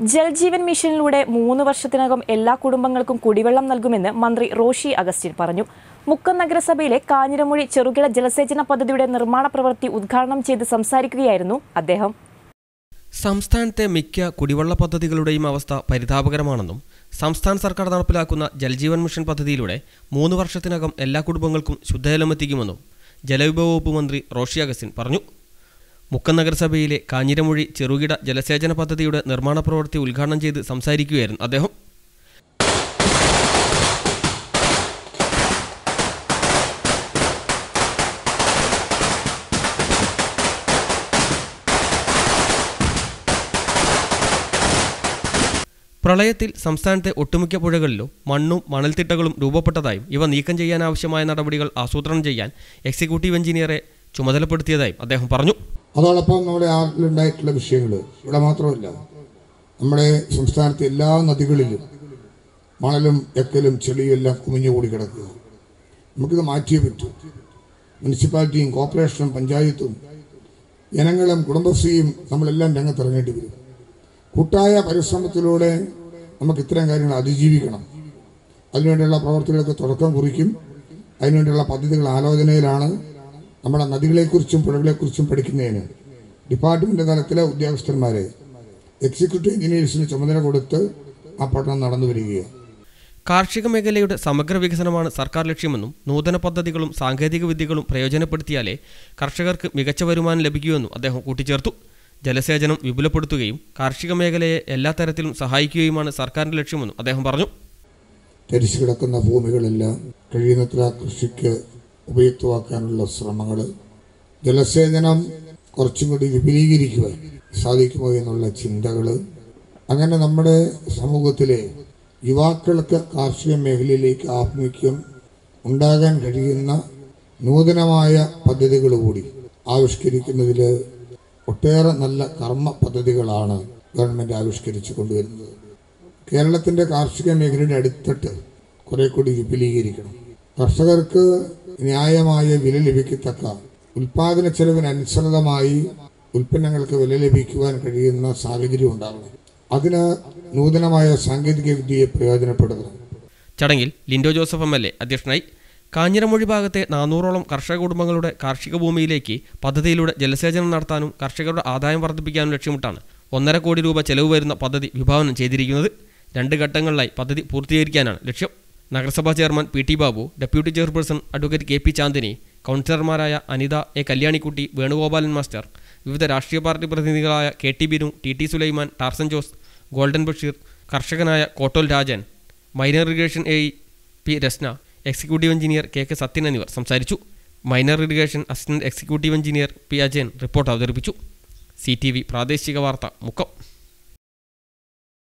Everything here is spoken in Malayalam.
ജൽജീവൻ മിഷനിലൂടെ മൂന്ന് വർഷത്തിനകം എല്ലാ കുടുംബങ്ങൾക്കും കുടിവെള്ളം നൽകുമെന്ന് മന്ത്രി റോഷി അഗസ്റ്റിൻ പറഞ്ഞു മുക്കം നഗരസഭയിലെ കാഞ്ഞിരമൊഴി ചെറുകിട ജലസേചന പദ്ധതിയുടെ നിർമ്മാണ പ്രവൃത്തി ഉദ്ഘാടനം ചെയ്ത് സംസാരിക്കുകയായിരുന്നു അദ്ദേഹം സംസ്ഥാനത്തെ മിക്ക കുടിവെള്ള പദ്ധതികളുടെയും അവസ്ഥ പരിതാപകരമാണെന്നും സംസ്ഥാന സർക്കാർ നടപ്പിലാക്കുന്ന ജൽജീവൻ മിഷൻ പദ്ധതിയിലൂടെ മൂന്ന് വർഷത്തിനകം എല്ലാ കുടുംബങ്ങൾക്കും ശുദ്ധജലമെത്തിക്കുമെന്നും ജലവിഭവ വകുപ്പ് മന്ത്രി റോഷി അഗസ്റ്റിൻ പറഞ്ഞു മുക്കം നഗരസഭയിലെ കാഞ്ഞിരമൊഴി ചെറുകിട ജലസേചന പദ്ധതിയുടെ നിർമ്മാണ പ്രവൃത്തി ഉദ്ഘാടനം ചെയ്ത് സംസാരിക്കുകയായിരുന്നു അദ്ദേഹം പ്രളയത്തിൽ സംസ്ഥാനത്തെ ഒട്ടുമിക്ക പുഴകളിലും മണ്ണും മണൽത്തിട്ടകളും രൂപപ്പെട്ടതായും ഇവ നീക്കം ചെയ്യാനാവശ്യമായ നടപടികൾ ആസൂത്രണം ചെയ്യാൻ എക്സിക്യൂട്ടീവ് എഞ്ചിനീയറെ ചുമതലപ്പെടുത്തിയതായും അദ്ദേഹം പറഞ്ഞു അതോടൊപ്പം നമ്മുടെ നാട്ടിലുണ്ടായിട്ടുള്ള വിഷയങ്ങൾ ഇവിടെ മാത്രമല്ല നമ്മുടെ സംസ്ഥാനത്തെ എല്ലാ നദികളിലും മണലും എക്കലും ചെളിയും എല്ലാം കുമിഞ്ഞുകൂടി കിടക്കുക നമുക്കിത് മാറ്റിയേ പറ്റൂ മുനിസിപ്പാലിറ്റിയും കോർപ്പറേഷനും പഞ്ചായത്തും ജനങ്ങളും കുടുംബശ്രീയും നമ്മളെല്ലാം രംഗത്തിറങ്ങേണ്ടി വരും കൂട്ടായ പരിശ്രമത്തിലൂടെ നമുക്ക് ഇത്തരം കാര്യങ്ങൾ അതിജീവിക്കണം അതിനുവേണ്ടിയുള്ള പ്രവർത്തികൾക്ക് തുടക്കം കുറിക്കും അതിനുവേണ്ടിയുള്ള പദ്ധതികൾ ആലോചനയിലാണ് നമ്മുടെ നദികളെക്കുറിച്ചും പുഴകളെക്കുറിച്ചും പഠിക്കുന്നതിന് ഡിപ്പാർട്ട്മെന്റ് തലത്തിലെ ഉദ്യോഗസ്ഥന്മാരെ എക്സിക്യൂട്ടീവ് എഞ്ചിനീയേഴ്സിന് ചുമതല കൊടുത്ത് ആ പഠനം നടന്നു വരികയാണ് കാർഷിക മേഖലയുടെ സമഗ്ര വികസനമാണ് സർക്കാർ ലക്ഷ്യമെന്നും നൂതന പദ്ധതികളും സാങ്കേതിക വിദ്യകളും പ്രയോജനപ്പെടുത്തിയാലേ കർഷകർക്ക് മികച്ച വരുമാനം ലഭിക്കുമെന്നും അദ്ദേഹം കൂട്ടിച്ചേർത്തു ജലസേചനം വിപുലപ്പെടുത്തുകയും കാർഷിക മേഖലയെ എല്ലാ തരത്തിലും സഹായിക്കുകയുമാണ് സർക്കാരിന്റെ ലക്ഷ്യമെന്നും അദ്ദേഹം പറഞ്ഞു തരിച്ചു കിടക്കുന്ന ഭൂമികളെല്ലാം കഴിയുന്നത്ര കൃഷിക്ക് ഉപയുക്തമാക്കാനുള്ള ശ്രമങ്ങൾ ജലസേചനം കുറച്ചും കൂടി വിപുലീകരിക്കുവാൻ സാധിക്കുമോ എന്നുള്ള ചിന്തകൾ അങ്ങനെ നമ്മുടെ സമൂഹത്തിലെ യുവാക്കൾക്ക് കാർഷിക മേഖലയിലേക്ക് ആഭിമുഖ്യം ഉണ്ടാകാൻ കഴിയുന്ന നൂതനമായ പദ്ധതികൾ കൂടി ആവിഷ്കരിക്കുന്നതിൽ ഒട്ടേറെ നല്ല കർമ്മ പദ്ധതികളാണ് ഗവൺമെൻറ് ആവിഷ്കരിച്ചു കൊണ്ടുവരുന്നത് കേരളത്തിൻ്റെ കാർഷിക മേഖലയുടെ അടിത്തട്ട് കുറെ കൂടി വിപുലീകരിക്കണം കർഷകർക്ക് ന്യായമായ വില ലഭിക്കത്തക്ക ഉൽപാദന ചെലവിനനുസൃതമായി ഉൽപ്പന്നങ്ങൾക്ക് വില ലഭിക്കുവാൻ കഴിയുന്ന സാഹചര്യം ഉണ്ടാകണം അതിന് നൂതനമായ സാങ്കേതിക വിദ്യയെ പ്രയോജനപ്പെടുത്തണം ചടങ്ങിൽ Linto Joseph M L A അധ്യക്ഷനായി കാഞ്ഞിരമൊഴി ഭാഗത്തെ നാനൂറോളം കർഷക കുടുംബങ്ങളുടെ കാർഷിക ഭൂമിയിലേക്ക് പദ്ധതിയിലൂടെ ജലസേചനം നടത്താനും കർഷകരുടെ ആദായം വർദ്ധിപ്പിക്കാനും ലക്ഷ്യമിട്ടാണ് ഒന്നര കോടി രൂപ ചെലവ് വരുന്ന പദ്ധതി വിഭാവനം ചെയ്തിരിക്കുന്നത് രണ്ട് ഘട്ടങ്ങളിലായി പദ്ധതി പൂർത്തീകരിക്കാനാണ് ലക്ഷ്യം നഗരസഭാ chairman P T Babu deputy chairperson advocate K P Chandini കൗൺസിലർമാരായ അനിത എ കല്യാണിക്കുട്ടി വേണുഗോപാലൻ മാസ്റ്റർ വിവിധ രാഷ്ട്രീയ പാർട്ടി പ്രതിനിധികളായ K T Binu T T Sulaiman Tarzan Jose golden Basheer കർഷകനായ Kottol Rajan minor irrigation A P Rasna executive engineer K K Sathyan എന്നിവർ സംസാരിച്ചു minor irrigation assistant executive engineer P Ajayan report അവതരിപ്പിച്ചു സി ടി വി പ്രാദേശിക വാർത്ത മുക്കം